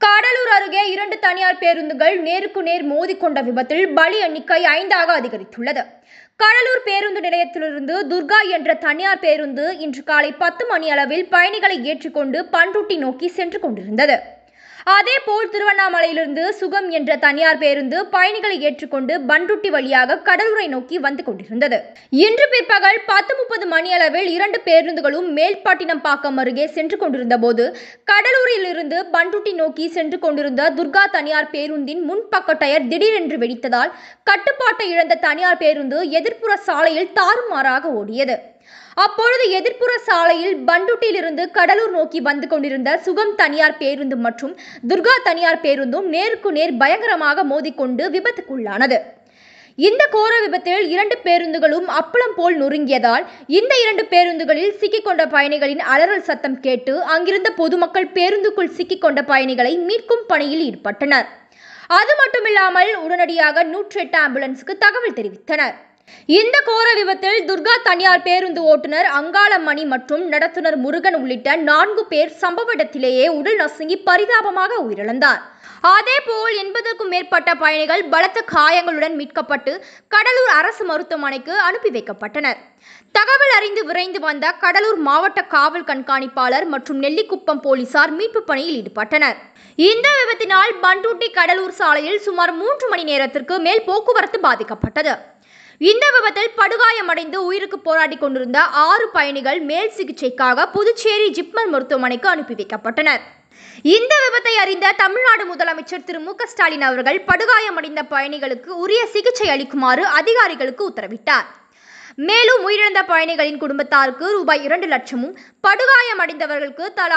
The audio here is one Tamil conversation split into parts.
கடலூர் அருகே இரண்டு தனியார் பேருந்துகள் நேருக்கு நேர் மோதிக்கொண்ட விபத்தில் பலி எண்ணிக்கை ஐந்தாக அதிகரித்துள்ளது கடலூர் பேருந்து நிலையத்திலிருந்து துர்கா என்ற தனியார் பேருந்து இன்று காலை பத்து மணி அளவில் பயணிகளை ஏற்றிக்கொண்டு பண்ருட்டி நோக்கி சென்று கொண்டிருந்தது அதேபோல் திருவண்ணாமலையிலிருந்து சுகம் என்ற தனியார் பேருந்து பயணிகளை ஏற்றுக்கொண்டு பண்ருட்டி வழியாக கடலூரை நோக்கி வந்து கொண்டிருந்தது இன்று பிற்பகல் பத்து முப்பது மணியளவில் இரண்டு பேருந்துகளும் மேல்பாட்டினம் பாக்கம் அருகே சென்று கொண்டிருந்த போது கடலூரில் இருந்து பண்ருட்டி நோக்கி சென்று கொண்டிருந்த துர்கா தனியார் பேருந்தின் முன்பக்க டயர் திடீரென்று வெடித்ததால் கட்டுப்பாட்டை இழந்த தனியார் பேருந்து எதிர்ப்புற சாலையில் தாறுமாறாக ஓடியது அப்பொழுது எதிர்ப்புற சாலையில் பண்டுட்டியிலிருந்து கடலூர் நோக்கி வந்து கொண்டிருந்த சுகம் தனியார் பேருந்து மற்றும் துர்கா தனியார் பேருந்தும் நேருக்கு நேர் பயங்கரமாக மோதிக்கொண்டு விபத்துக்குள்ளானது இந்த கோர விபத்தில் இரண்டு பேருந்துகளும் அப்பளம் போல் நொறுங்கியதால் இந்த இரண்டு பேருந்துகளில் சிக்கிக்கொண்ட பயணிகளின் அலறல் சத்தம் கேட்டு அங்கிருந்த பொதுமக்கள் பேருந்துக்குள் சிக்கிக்கொண்ட பயணிகளை மீட்கும் பணியில் ஈடுபட்டனர் அது மட்டுமில்லாமல் உடனடியாக நூற்றி எட்டு ஆம்புலன்ஸுக்கு தகவல் தெரிவித்தனர் இந்த கோர விபத்தில் துர்கா தனியார் பேருந்து ஓட்டுநர் அங்காளமணி மற்றும் நடத்துனர் முருகன் உள்ளிட்ட நான்கு பேர் சம்பவ இடத்திலேயே உடல் நசுங்கி பரிதாபமாக உயிரிழந்தார் அதேபோல் எண்பதற்கும் மேற்பட்ட பயணிகள் பலத்த காயங்களுடன் மீட்கப்பட்டு கடலூர் அரசு மருத்துவமனைக்கு அனுப்பி வைக்கப்பட்டனர் தகவல் அறிந்து விரைந்து வந்த கடலூர் மாவட்ட காவல் கண்காணிப்பாளர் மற்றும் நெல்லிக்குப்பம் போலீசார் மீட்பு பணியில் ஈடுபட்டனர் இந்த விபத்தினால் பண்டூட்டி கடலூர் சாலையில் சுமார் மூன்று மணி நேரத்திற்கு மேல் போக்குவரத்து பாதிக்கப்பட்டது இந்த விபத்தில் படுகாயமடைந்து உயிருக்கு போராடி கொண்டிருந்த ஆறு பயணிகள் மேல் சிகிச்சைக்காக புதுச்சேரி ஜிப்மர் மருத்துவமனைக்கு அனுப்பி வைக்கப்பட்டனர் இந்த விபத்தை அறிந்த தமிழ்நாடு முதலமைச்சர் திரு மு க ஸ்டாலின் அவர்கள் படுகாயமடைந்த பயணிகளுக்கு உரிய சிகிச்சை அளிக்குமாறு அதிகாரிகளுக்கு உத்தரவிட்டார் மேலும் உயிரிழந்த பயணிகளின் குடும்பத்தாருக்கு ரூபாய் இரண்டு லட்சமும் படுகாயமடைந்தவர்களுக்கு தலா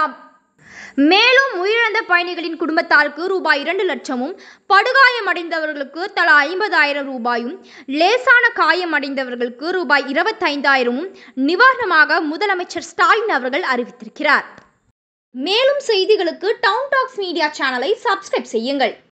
மேலும் உயிரிழந்த பயணிகளின் குடும்பத்தாருக்கு ரூபாய் இரண்டு லட்சமும் படுகாயமடைந்தவர்களுக்கு தலா ஐம்பதாயிரம் ரூபாயும் லேசான காயமடைந்தவர்களுக்கு ரூபாய் இருபத்தைந்தாயிரமும் நிவாரணமாக முதலமைச்சர் ஸ்டாலின் அவர்கள் அறிவித்திருக்கிறார் மேலும் செய்திகளுக்கு டவுன் டாக்ஸ் மீடியா சேனலை சப்ஸ்கிரைப் செய்யுங்கள்